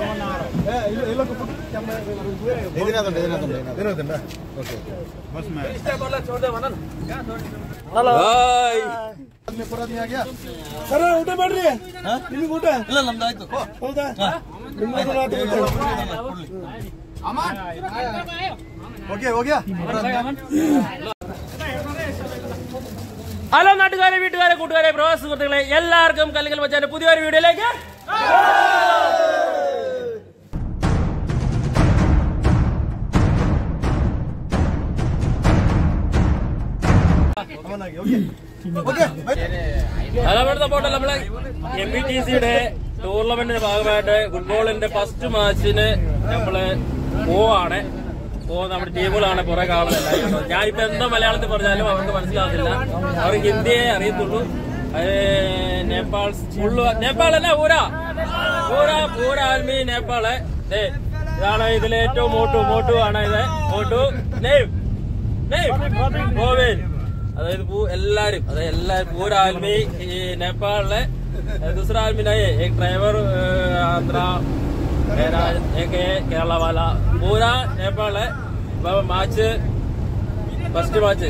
ഇതിനകത്തുണ്ട് ഇതിനകത്തുണ്ട് ഇതിനകത്തുണ്ട് ഓക്കെ पूरा दिया गया ಸರ ಊಟ ಮಾಡ್ರಿ ನಿಮಗೆ ಊಟ ಇಲ್ಲ ನಮ್ದಾಯ್ತು ಹೌದಾ ನಿಮ್ಗೆ ರಾತ್ರಿ ಊಟ ओके हो गया ഹലോ നാട്ടുകാരെ വീട്ടുകാരെ കൂട്ടുകാരെ പ്രവാസ സുഹൃത്തുക്കളെ എല്ലാവർക്കും കല്ലുകൾ വെച്ചാൽ പുതിയൊരു വീഡിയോയിലേക്ക് അതവിടെ സപ്പോർട്ട് നമ്മളെ എം ബി ടി സിയുടെ ടൂർണമെന്റിന്റെ ഭാഗമായിട്ട് ഫുട്ബോളിന്റെ ഫസ്റ്റ് മാച്ചിന് നമ്മള് പോവാണ് പോ നമ്മുടെ ടീമുകളാണ് കുറെ കാണുന്നില്ല ഞാനിപ്പോ എന്താ മലയാളത്തിൽ പറഞ്ഞാലും അവർക്ക് മനസ്സിലാവില്ല അവർ ഹിന്ദിയെ അറിയത്തുള്ളൂ അത് നേപ്പാൾ ഫുള്ള് നേപ്പാൾ അല്ല പൂര പൂര പൂര ആൽമി നേപ്പാള് ദേ, ഇതാണ് ഇതിലെ ഏറ്റവും മോട്ടു മോട്ടു ആണ് ഇത് മോട്ടു നെയ്വ് നെയ്വ് ഗോവിൻ അതായത് പൂ എല്ലാരും അതായത് എല്ലാരും പൂര ആൽമി ഈ നേപ്പാളിലെ दूसरा आदमी नहीं है एक ड्राइवर आंध्रा मेरा एक है केरला वाला पूरा नेपाल है മാച്ച് ഫസ്റ്റ് മാച്ച്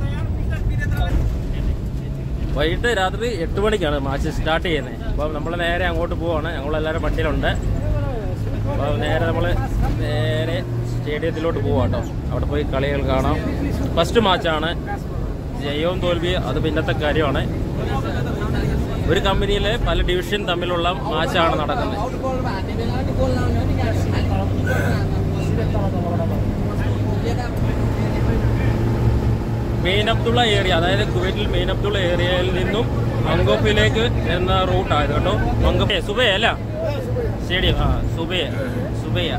വൈകിട്ട് രാത്രി എട്ട് മണിക്കാണ് മാച്ച് സ്റ്റാർട്ട് ചെയ്യുന്നത് അപ്പം നമ്മൾ നേരെ അങ്ങോട്ട് പോവാണ് ഞങ്ങളെല്ലാവരും വണ്ടിയിലുണ്ട് അപ്പോൾ നേരെ നമ്മൾ നേരെ സ്റ്റേഡിയത്തിലോട്ട് പോവാം കേട്ടോ അവിടെ പോയി കളികൾ കാണാം ഫസ്റ്റ് മാച്ചാണ് ജയവും തോൽവി അത് പിന്നത്തെ കാര്യമാണ് ഒരു കമ്പനിയിലെ പല ഡിവിഷൻ തമ്മിലുള്ള മാച്ചാണ് നടക്കുന്നത് മെയിൻ അബ്ദുള്ള ഏരിയ അതായത് കുവൈറ്റിൽ മെയിൻ അബ്ദുള്ള ഏരിയയിൽ നിന്നും മങ്കോഫിലേക്ക് എന്ന റൂട്ടായത് കേട്ടോ മങ്കോഫെ സുബയ അല്ല സ്റ്റേഡിയം ആ സുബയ സുബയ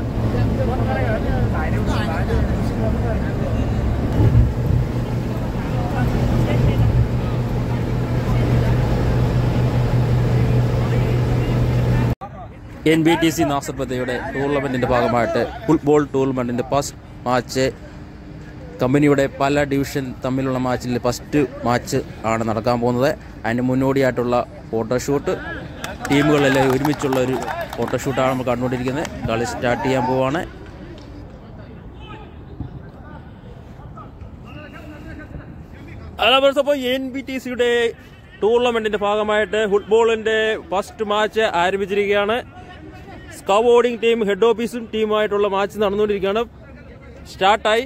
എൻ ബി ടി സി നാസർപതയുടെ ടൂർണമെന്റിന്റെ ഭാഗമായിട്ട് ഫുട്ബോൾ ടൂർണമെന്റിന്റെ ഫസ്റ്റ് മാച്ച് കമ്പനിയുടെ പല ഡിവിഷൻ തമ്മിലുള്ള മാച്ചിൽ ഫസ്റ്റ് മാച്ച് ആണ് നടക്കാൻ പോകുന്നത് അതിന് മുന്നോടിയായിട്ടുള്ള ഫോട്ടോഷൂട്ട് ടീമുകളെല്ലാം ഒരുമിച്ചുള്ള ഒരു ഫോട്ടോഷൂട്ടാണ് നമ്മൾ കണ്ടുകൊണ്ടിരിക്കുന്നത് കളി സ്റ്റാർട്ട് ചെയ്യാൻ പോവാണ് അപ്പോൾ എൻ ബി ടി സിയുടെ ടൂർണമെന്റിന്റെ ഭാഗമായിട്ട് ഫുട്ബോളിന്റെ ഫസ്റ്റ് മാച്ച് ആരംഭിച്ചിരിക്കുകയാണ് സ്കവോർഡിംഗ് ടീം ഹെഡ് ഓഫീസും ടീമുമായിട്ടുള്ള മാച്ച് നടന്നുകൊണ്ടിരിക്കുകയാണ് സ്റ്റാർട്ടായി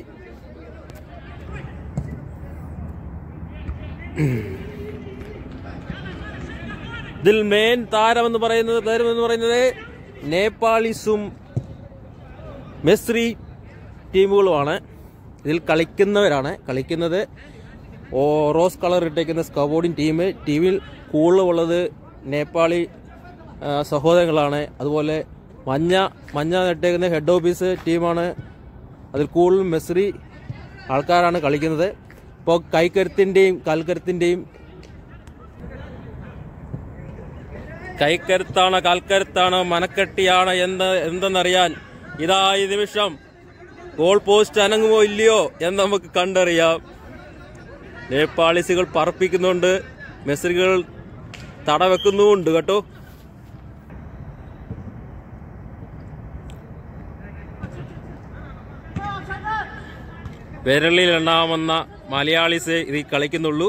ഇതിൽ മെയിൻ താരമെന്ന് പറയുന്നത് താരമെന്ന് പറയുന്നത് നേപ്പാളിസും മെസ്രി ടീമുകളുമാണ് ഇതിൽ കളിക്കുന്നവരാണ് കളിക്കുന്നത് ഓ റോസ് കളർ ഇട്ടേക്കുന്ന സ്കബോർഡിംഗ് ടീം ടീമിൽ കൂടുതലുള്ളത് നേപ്പാളി ആ, സഹോദരങ്ങളാണ് അതുപോലെ മഞ്ഞ മഞ്ഞ ഇട്ടേക്കുന്ന ഹെഡ് ഓഫീസ് ടീമാണ് അതിൽ കൂടുതലും മെസ്രി ആൾക്കാരാണ് കളിക്കുന്നത് ഇപ്പോൾ കൈക്കരുത്തിൻ്റെയും കാൽക്കരുത്തിൻ്റെയും കൈക്കരുത്താണോ കാൽക്കരുത്താണോ മനക്കെട്ടിയാണോ എന്ന് എന്തെന്നറിയാൻ ഇതാ ഈ നിമിഷം ഗോൾ പോസ്റ്റ് അനങ്ങുമോ ഇല്ലയോ എന്ന് നമുക്ക് കണ്ടറിയാം നേപ്പാളിസുകൾ പറപ്പിക്കുന്നുണ്ട് മെസ്രികൾ തടവെക്കുന്നുമുണ്ട് കേട്ടോ വിരലിൽ എണ്ണാമെന്ന മലയാളീസ് ഇത് കളിക്കുന്നുള്ളൂ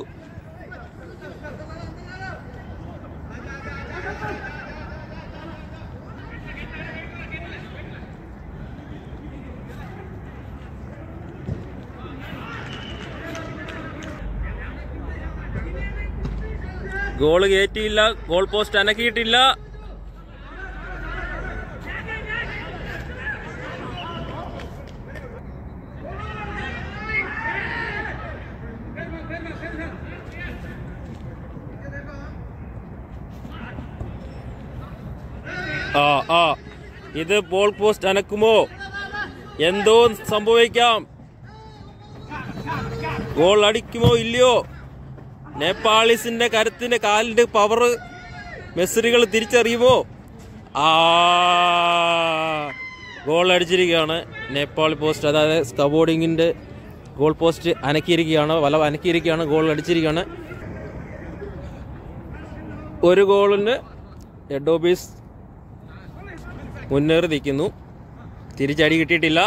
ഗോള് കയറ്റിയില്ല ഗോൾ പോസ്റ്റ് അനക്കിയിട്ടില്ല ആ ആ ഇത് ബോൾ പോസ്റ്റ് അനക്കുമോ എന്തോ സംഭവിക്കാം ഗോൾ അടിക്കുമോ ഇല്ലയോ നേപ്പാളിസിന്റെ കരുത്തിന്റെ കാലിന്റെ പവർ മെസ്സറികൾ തിരിച്ചറിയുമോ ആ ഗോൾ അടിച്ചിരിക്കുകയാണ് നേപ്പാൾ പോസ്റ്റ് അതായത് സ്കബോർഡിങ്ങിന്റെ ഗോൾ പോസ്റ്റ് അനക്കിയിരിക്കുകയാണ് വല അനക്കിയിരിക്കുകയാണ് ഗോൾ അടിച്ചിരിക്കുകയാണ് ഒരു ഗോളിന് ഹെഡ് ഓഫീസ് മുന്നേറി നിൽക്കുന്നു തിരിച്ചടി കിട്ടിയിട്ടില്ല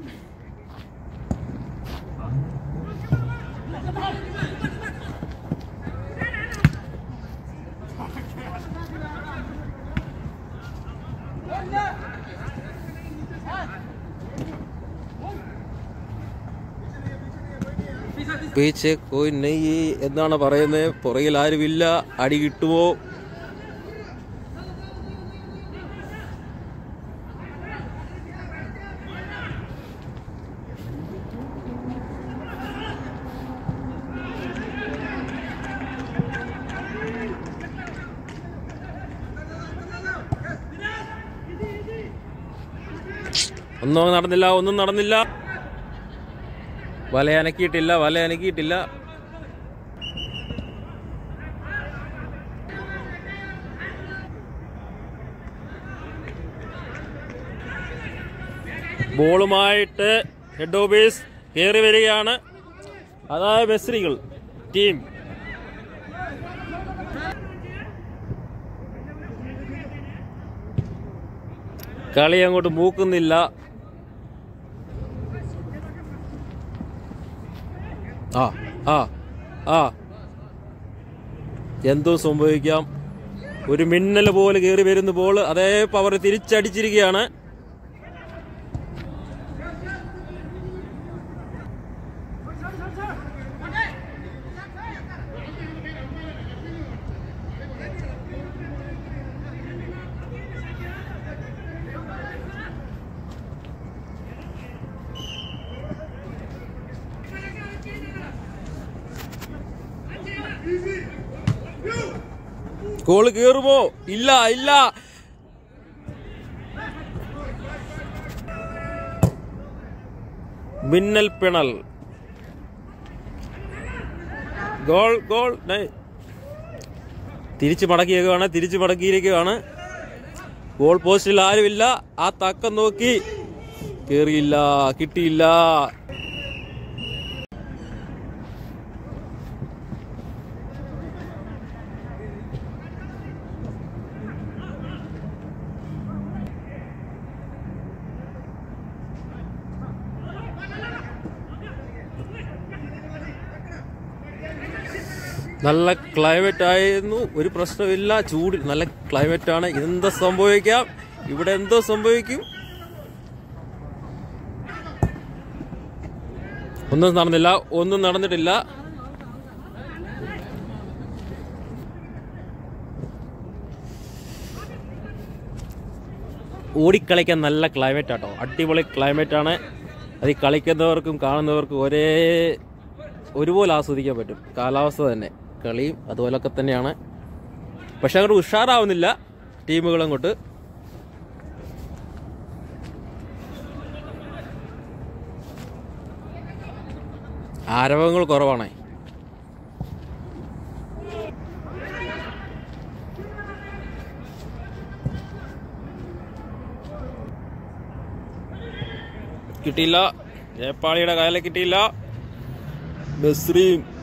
പീച്ച് കോയി നെയ്യ് എന്നാണ് പറയുന്നത് പുറകിൽ ആരുമില്ല അടി കിട്ടുമോ ഒന്നും നടന്നില്ല ഒന്നും നടന്നില്ല വല അനക്കിയിട്ടില്ല വല അനക്കിയിട്ടില്ല ബോളുമായിട്ട് ഹെഡ് ഓഫീസ് കയറി വരികയാണ് അതായത് ബസ്രികൾ ടീം കളി അങ്ങോട്ട് മൂക്കുന്നില്ല ആ ആ ആ എന്തോ സംഭവിക്കാം ഒരു മിന്നൽ പോലെ കയറി വരുന്ന ബോൾ അതേ പവർ തിരിച്ചടിച്ചിരിക്കുകയാണ് ഗോള് കയറുമോ ഇല്ല ഇല്ല മിന്നൽ പിണൽ ഗോൾ ഗോൾ നൈ. തിരിച്ച് മടക്കിയേക്കുവാണ് തിരിച്ച് മടക്കിയിരിക്കുകയാണ് ഗോൾ പോസ്റ്റിൽ ആരുമില്ല ആ തക്കം നോക്കി കേറിയില്ല കിട്ടിയില്ല നല്ല ക്ലൈമറ്റ് ആയിരുന്നു ഒരു പ്രശ്നമില്ല ചൂട് നല്ല ക്ലൈമറ്റ് ആണ് ഇതെന്താ സംഭവിക്കാം ഇവിടെ എന്തോ സംഭവിക്കും ഒന്നും നടന്നില്ല ഒന്നും നടന്നിട്ടില്ല ഓടിക്കളിക്കാൻ നല്ല ക്ലൈമറ്റ് ആട്ടോ അടിപൊളി ക്ലൈമറ്റ് ആണ് അത് ഈ കളിക്കുന്നവർക്കും കാണുന്നവർക്കും ഒരേ ഒരുപോലെ ആസ്വദിക്കാൻ പറ്റും കാലാവസ്ഥ തന്നെ കളിയും അതുപോലൊക്കെ തന്നെയാണ് പക്ഷെ അങ്ങോട്ട് ഉഷാറാവുന്നില്ല ടീമുകൾ അങ്ങോട്ട് ആരവങ്ങൾ കുറവാണ് കിട്ടിയില്ല നേപ്പാളിയുടെ കയ്യിലെ കിട്ടിയില്ല ബസ്രീം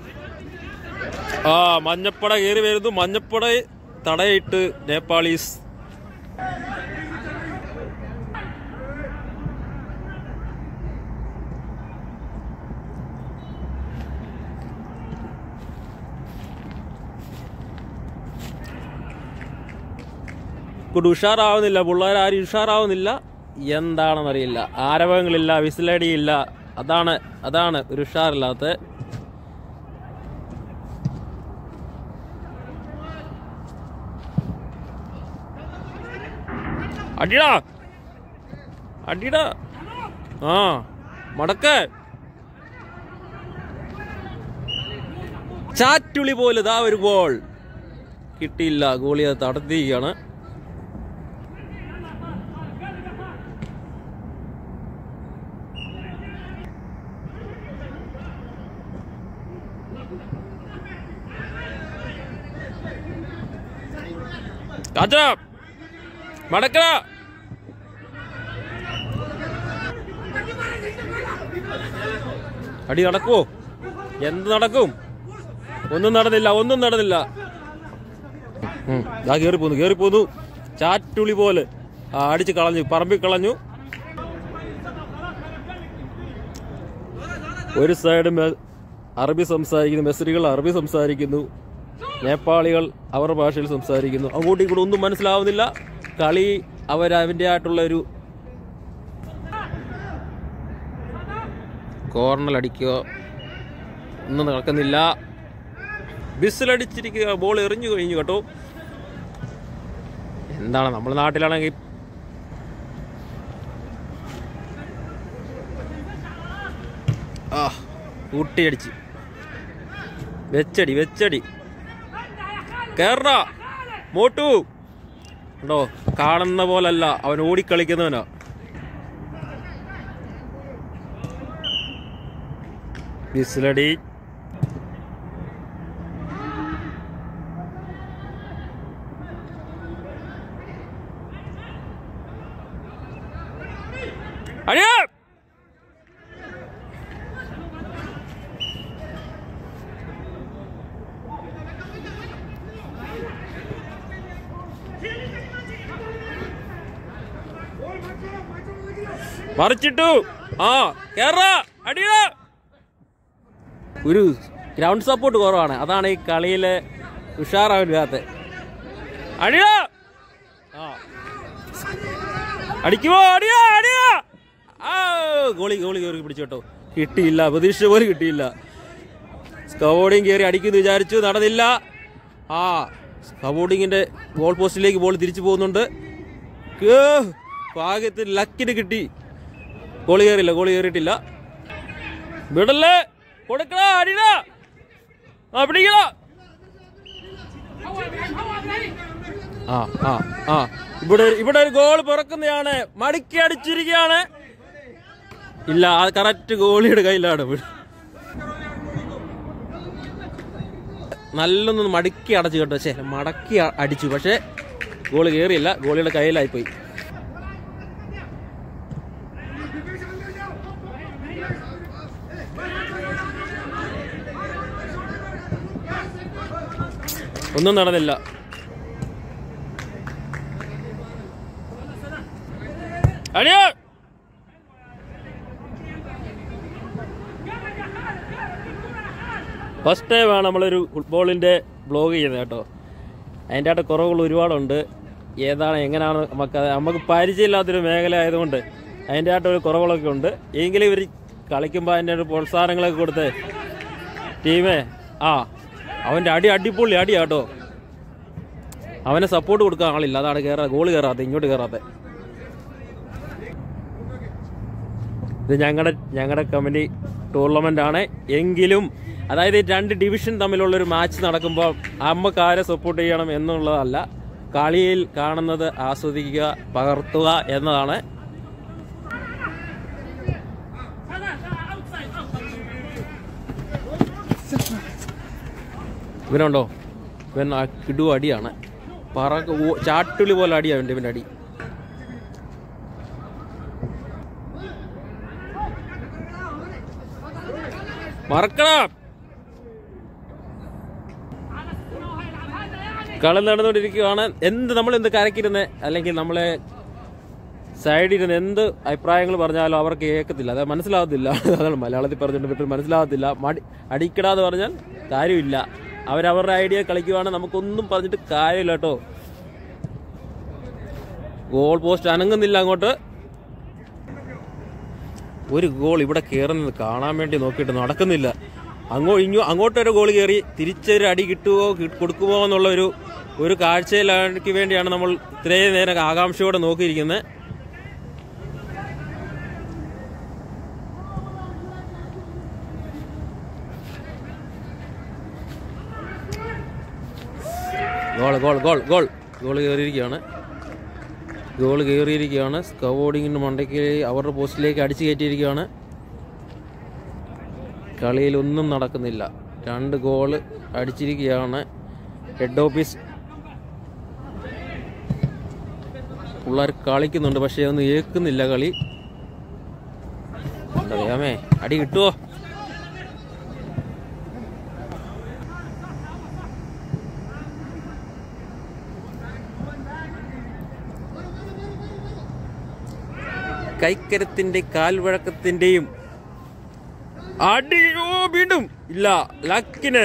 ആ മഞ്ഞപ്പട കയറി വരുന്നു മഞ്ഞപ്പട തടയിട്ട് നേപ്പാളീസ് ഇങ്ങോട്ട് ഉഷാറാവുന്നില്ല പിള്ളേർ ആരും ഉഷാറാവുന്നില്ല എന്താണെന്നറിയില്ല ആരവങ്ങളില്ല വിസിലടിയില്ല അതാണ് അതാണ് ഒരു ഉഷാറില്ലാത്ത അടിടാ അടിടാ ആ മടക്ക് ചാറ്റുളി പോലെ ഇതാ ഒരു ഗോൾ കിട്ടിയില്ല ഗോളി അത് തടത്തിയിരിക്കുകയാണ് കാച്ച മടക്കട അടി നടക്കുവോ എന്ത് നടക്കും ഒന്നും നടന്നില്ല ഒന്നും നടന്നില്ല ഉം, ദാ കേറി പോന്നു കേറി പോന്നു ചാറ്റുളി പോലെ ആ അടിച്ച് കളഞ്ഞു പറമ്പിൽ കളഞ്ഞു ഒരു സൈഡ് മെ- അറബി സംസാരിക്കുന്നു മെസ്രികൾ അറബി സംസാരിക്കുന്നു നേപ്പാളികൾ അവരുടെ ഭാഷയിൽ സംസാരിക്കുന്നു അങ്ങോട്ടും ഇങ്ങോട്ടും ഒന്നും മനസ്സിലാവുന്നില്ല കളി അവരതിൻ്റെ ആയിട്ടുള്ള ഒരു കോർണർ അടിക്കുക ഒന്നും നടക്കുന്നില്ല ബിസിലടിച്ചിരിക്കുക ബോൾ എറിഞ്ഞു കഴിഞ്ഞു കേട്ടോ എന്താണ് നമ്മുടെ നാട്ടിലാണെങ്കിൽ ആ കൂട്ടിയടിച്ച് വെച്ചടി വെച്ചടി കേറ മോട്ടു ഉണ്ടോ കാണുന്ന പോലല്ല അവൻ ഓടിക്കളിക്കുന്നവനാ വിസിലടി അടിയാ മറിച്ചിട്ടു ആ കേറ അടിയ ഒരു ഗ്രൗണ്ട് സപ്പോർട്ട് കുറവാണ് അതാണ് ഈ കളിയിലെ ഉഷാറാവില്ലാത്ത അടിയ ആ അടിക്കുമോ അടിയാ അടിയാ ആ ഗോളി ഗോളി കയറി പിടിച്ചു കേട്ടോ കിട്ടിയില്ല പ്രതീക്ഷ പോലും കിട്ടിയില്ല സ്കവോർഡിങ് കയറി അടിക്കുമെന്ന് വിചാരിച്ചു നടന്നില്ല ആ സ്കവോർഡിങ്ങിന്റെ ഗോൾ പോസ്റ്റിലേക്ക് ബോൾ തിരിച്ചു പോകുന്നുണ്ട് കേ, ഭാഗ്യത്തിൽ ലക്കിന് കിട്ടി ഗോളി കയറിയില്ല ഗോളി കയറിയിട്ടില്ല വിടല്ലേ കൊടുക്കണ അടിട ആ പിടിക്കണ ആ ആ ആ ഇവിടെ ഇവിടെ ഒരു ഗോൾ പിറക്കുന്നതാണ് മടക്കി അടിച്ചിരിക്കുകയാണ് ഇല്ല അത് കറക്റ്റ് ഗോളിയുടെ കയ്യിലാണ് നല്ലൊന്ന് മടക്കി അടച്ചു കേട്ടോ പക്ഷേ മടക്കി അ- അടിച്ചു പക്ഷേ ഗോള് കയറിയില്ല ഗോളിയുടെ കയ്യിലായി പോയി ഒന്നും നടന്നില്ല അടിയോ ഫസ്റ്റ് ടൈമാണ് നമ്മളൊരു ഫുട്ബോളിൻ്റെ ബ്ലോഗ് ചെയ്യുന്നത് കേട്ടോ അതിൻ്റെ ആയിട്ട് കുറവുകൾ ഒരുപാടുണ്ട് ഏതാണ് എങ്ങനെയാണ് നമുക്ക് നമുക്ക് പരിചയമില്ലാത്തൊരു മേഖല ആയതുകൊണ്ട് അതിൻ്റെ ആയിട്ട് ഒരു കുറവുകളൊക്കെ ഉണ്ട് എങ്കിലും ഇവർ കളിക്കുമ്പോൾ അതിൻ്റെ ഒരു പ്രോത്സാഹനങ്ങളൊക്കെ കൊടുത്ത് ടീമേ ആ അവൻ്റെ അടി അടിപൊളി അടിയാ കേട്ടോ അവനെ സപ്പോർട്ട് കൊടുക്കാൻ ആളില്ല അതാണ് കയറാ ഗോൾ കയറാത്ത ഇങ്ങോട്ട് കയറാത്ത ഇത് ഞങ്ങളുടെ ഞങ്ങളുടെ കമ്പനി ടൂർണമെന്റ് ആണ് എങ്കിലും അതായത് ഈ രണ്ട് ഡിവിഷൻ തമ്മിലുള്ള ഒരു മാച്ച് നടക്കുമ്പോൾ നമുക്ക് ആരെ സപ്പോർട്ട് ചെയ്യണം എന്നുള്ളതല്ല കളിയിൽ കാണുന്നത് ആസ്വദിക്കുക പകർത്തുക എന്നതാണ് ഇവനുണ്ടോ ഇവൻ ആ കിടു അടിയാണ് പറ ചാട്ടുളി പോലെ അടിയാണ് ഇവൻ്റെ അടി മറക്കണം കളി നടന്നുകൊണ്ടിരിക്കുകയാണ് എന്ത് നമ്മൾ എന്ത് കരക്കിരുന്ന് അല്ലെങ്കിൽ നമ്മളെ സൈഡിൽ ഇരുന്ന് എന്ത് അഭിപ്രായങ്ങൾ പറഞ്ഞാലും അവർക്ക് കേൾക്കത്തില്ല അത് മനസ്സിലാവത്തില്ല അതാണ് മലയാളത്തിൽ പറഞ്ഞിട്ട് പറ്റും മനസ്സിലാവത്തില്ല മടി അടിക്കടാന്ന് പറഞ്ഞാൽ കാര്യമില്ല അവരവരുടെ ഐഡിയ കളിക്കുവാണ് നമുക്കൊന്നും പറഞ്ഞിട്ട് കാര്യമില്ല കേട്ടോ ഗോൾ പോസ്റ്റ് അനങ്ങുന്നില്ല അങ്ങോട്ട് ഒരു ഗോൾ ഇവിടെ കയറുന്നത് കാണാൻ വേണ്ടി നോക്കിയിട്ട് നടക്കുന്നില്ല അങ്ങോ ഇങ്ങോ അങ്ങോട്ടൊരു ഗോൾ കയറി തിരിച്ചൊരു അടി കിട്ടുമോ കി- കൊടുക്കുമോ എന്നുള്ള ഒരു ഒരു കാഴ്ചയിലേക്ക് വേണ്ടിയാണ് നമ്മൾ ഇത്രയും നേരം ആകാംക്ഷയോടെ നോക്കിയിരിക്കുന്നത് goal goal goal goal goal കയറിയിരിക്കുകയാണ് ഗോൾ കയറിയിരിക്കുകയാണ് സ്കവോർഡിങ്ങിൻ്റെ മണ്ടയ്ക്ക് അവരുടെ പോസ്റ്റിലേക്ക് അടിച്ചു കയറ്റിയിരിക്കുകയാണ് കളിയിൽ ഒന്നും നടക്കുന്നില്ല രണ്ട് ഗോള് അടിച്ചിരിക്കുകയാണ് ഹെഡ് ഓഫീസ് പിള്ളേർ കളിക്കുന്നുണ്ട് പക്ഷേ ഒന്നും ഏക്കുന്നില്ല കളി എന്താ ദൈവമേ അടി കിട്ടുമോ കൈക്കരത്തിന്റെ കാൽവഴക്കത്തിന്റെയും അടിയോ വീണ്ടും ഇല്ല ലക്കിന്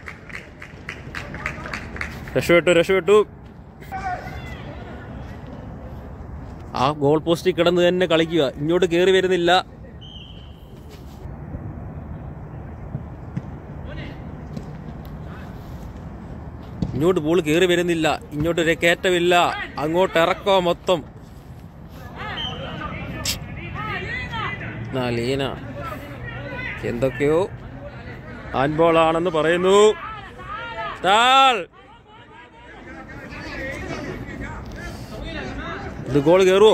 രക്ഷപ്പെട്ടു രക്ഷപ്പെട്ടു ആ ഗോൾ പോസ്റ്റിൽ കിടന്ന് തന്നെ കളിക്കുക ഇങ്ങോട്ട് കയറി വരുന്നില്ല ഇങ്ങോട്ട് ബോൾ കയറി വരുന്നില്ല ഇങ്ങോട്ട് ഒരു കയറ്റമില്ല അങ്ങോട്ട് ഇറക്കോ മൊത്തം ലീന എന്തൊക്കെയോ ഹാൻഡ്ബോൾ ആണെന്ന് പറയുന്നു താൾ ഇത് ഗോൾ കയറുവോ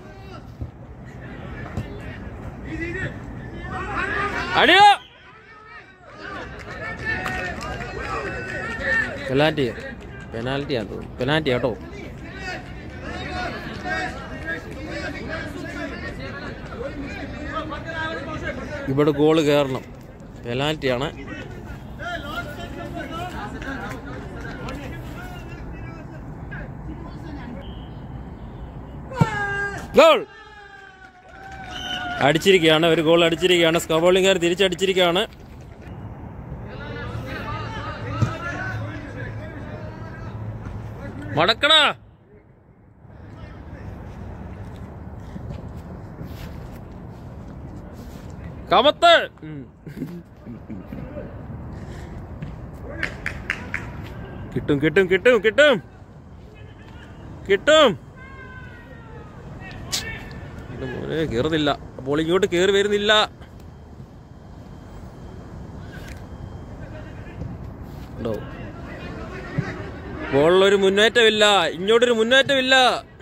അടിയോ പെനാൽറ്റി പെനാൽറ്റി ആണ് തോന്നുന്നു പെനാൽറ്റി കേട്ടോ ഇവിടെ ഗോൾ കയറണം പെനാൽറ്റി ആണ് ഗോൾ അടിച്ചിരിക്കുകയാണ് ഒരു ഗോൾ അടിച്ചിരിക്കുകയാണ് സ്കബോളിംഗുകാർ തിരിച്ചടിച്ചിരിക്കുകയാണ് മടക്കടാ കമത്ത് ഉം. കിട്ടും കിട്ടും കിട്ടും കിട്ടും കിട്ടും ഇത് മോനെ കേറുന്നില്ല അപ്പോൾ ഇങ്ങോട്ട് കേറി വരുന്നില്ല ഉണ്ടോ ബോളിലൊരു മുന്നേറ്റമില്ല ഇങ്ങോട്ടൊരു മുന്നേറ്റമില്ല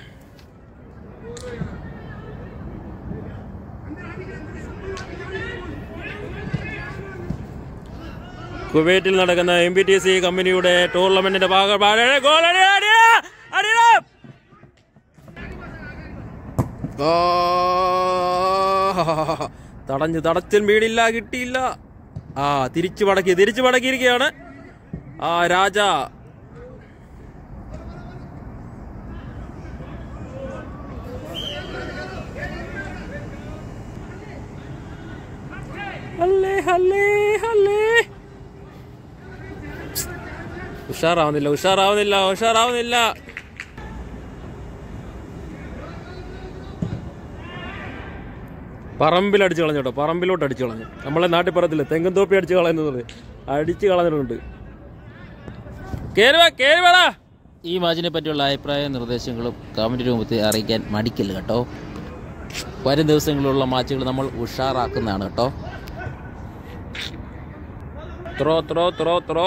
കുവൈറ്റിൽ നടക്കുന്ന എം ബി ടി സി കമ്പനിയുടെ ടൂർണമെന്റിന്റെ ഭാഗമാണ് ഗോൾ അടി, അടി, അടിടാ. ആ, തടഞ്ഞു തടച്ചൻ വീടില്ല കിട്ടിയില്ല ആ തിരിച്ചു മടക്കി തിരിച്ചു മടക്കിയിരിക്കുകയാണ് ആ രാജ ഹല്ലേ ഹല്ലേ ഹല്ലേ ഉഷാറാവുന്നില്ല ഉഷാറാവുന്നില്ല ഉഷാറാവുന്നില്ല പറമ്പിൽ അടിച്ചു കളഞ്ഞു കേട്ടോ പറമ്പിലോട്ട് അടിച്ചു കളഞ്ഞു നമ്മളെ നാട്ടിൽ പറയത്തില്ല തെങ്ങും തോപ്പി അടിച്ചു കളയുന്നത് അടിച്ചു കളഞ്ഞിട്ടുണ്ട് കേറുവാ കേറുവാടാ ഈ മാച്ചിനെ പറ്റിയുള്ള അഭിപ്രായ നിർദ്ദേശങ്ങളും കമൻറ്റ് രൂപത്തിൽ അറിയിക്കാൻ മടിക്കില്ല കേട്ടോ വരും ദിവസങ്ങളിലുള്ള മാച്ചുകൾ നമ്മൾ ഉഷാറാക്കുന്നതാണ് കേട്ടോ ത്രോ ത്രോ ത്രോ ത്രോ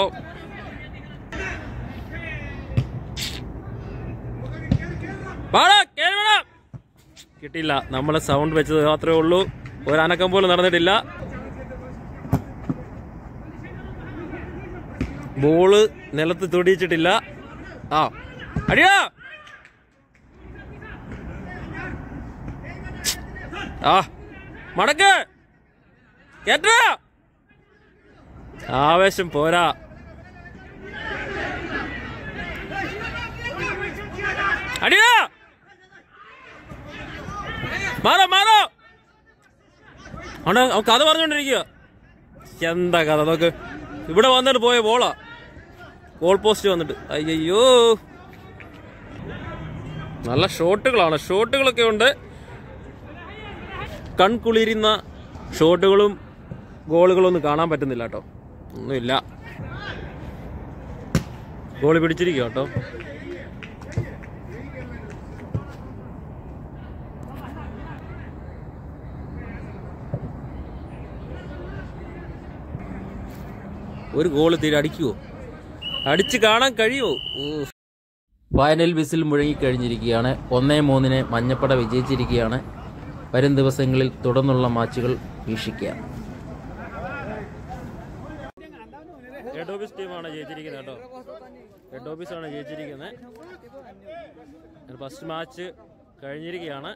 വാടാ, കേറി വാടാ. കിട്ടിയില്ല നമ്മളെ സൗണ്ട് വെച്ചത് മാത്രമേ ഉള്ളൂ ഒരനക്കം പോലും നടന്നിട്ടില്ല ബോള് നിലത്ത് തൊടിയിച്ചിട്ടില്ല ആ അടിയാ ആ മടക്ക് കേട്ട ആവേശം പോരാ അടിയാ മാറോ മാറോ ആണ് അവൻ കഥ പറഞ്ഞോണ്ടിരിക്കുക എന്താ കഥ നോക്ക് ഇവിടെ വന്നിട്ട് പോയ ബോളാ ഗോൾ പോസ്റ്റ് വന്നിട്ട് അയ്യോ നല്ല ഷോട്ടുകളാണ് ഷോട്ടുകളൊക്കെ ഉണ്ട് കൺകുളിരുന്ന ഷോട്ടുകളും ഗോളുകളും ഒന്നും കാണാൻ പറ്റുന്നില്ല കേട്ടോ ഒന്നുമില്ല ഗോൾ പിടിച്ചിരിക്കുക കേട്ടോ ഒരു ഗോള് തീരെ അടിക്കുവോ അടിച്ച് കാണാൻ കഴിയുമോ ഫൈനൽ വിസിൽ മുഴങ്ങിക്കഴിഞ്ഞിരിക്കുകയാണ് ഒന്നേ മൂന്നിന് മഞ്ഞപ്പട വിജയിച്ചിരിക്കുകയാണ് വരും ദിവസങ്ങളിൽ തുടർന്നുള്ള മാച്ചുകൾ വീക്ഷിക്കുക ഹെഡ് ഓഫീസ് ടീമാണ് ജയിച്ചിരിക്കുന്നത് കേട്ടോ ഹെഡ് ഓഫീസാണ് ജയിച്ചിരിക്കുന്നത് ഫസ്റ്റ് മാച്ച് കഴിഞ്ഞിരിക്കുകയാണ്